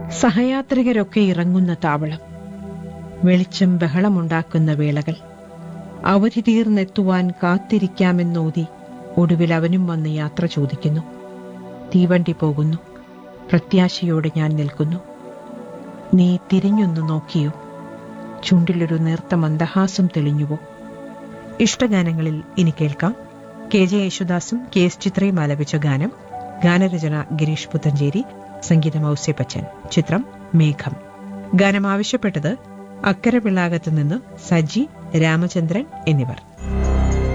സഹയാത്രികരൊക്കെ ഇറങ്ങുന്ന താവളം വെളിച്ചം ബഹളമുണ്ടാക്കുന്ന വേളകൾ അവധി തീർന്നെത്തുവാൻ കാത്തിരിക്കാമെന്നോതി ഒടുവിൽ അവനും വന്ന് യാത്ര ചോദിക്കുന്നു തീവണ്ടി പോകുന്നു പ്രത്യാശയോടെ ഞാൻ നിൽക്കുന്നു നീ തിരിഞ്ഞൊന്നു നോക്കിയോ ചുണ്ടിലൊരു നേർത്ത മന്ദഹാസം തെളിഞ്ഞുവോ ഇഷ്ടഗാനങ്ങളിൽ ഇനി കേൾക്കാം കെ ജെ യേശുദാസും കെ എസ് ചിത്രയും ആലപിച്ച ഗാനം ഗാനരചന ഗിരീഷ് പുത്തഞ്ചേരി സംഗീതം ഔസേപ്പച്ചൻ ചിത്രം മേഘം ഗാനം ആവശ്യപ്പെട്ടത് അക്കരെ പിള്ളാകത്ത് നിന്ന് സജി രാമചന്ദ്രൻ എന്നിവർ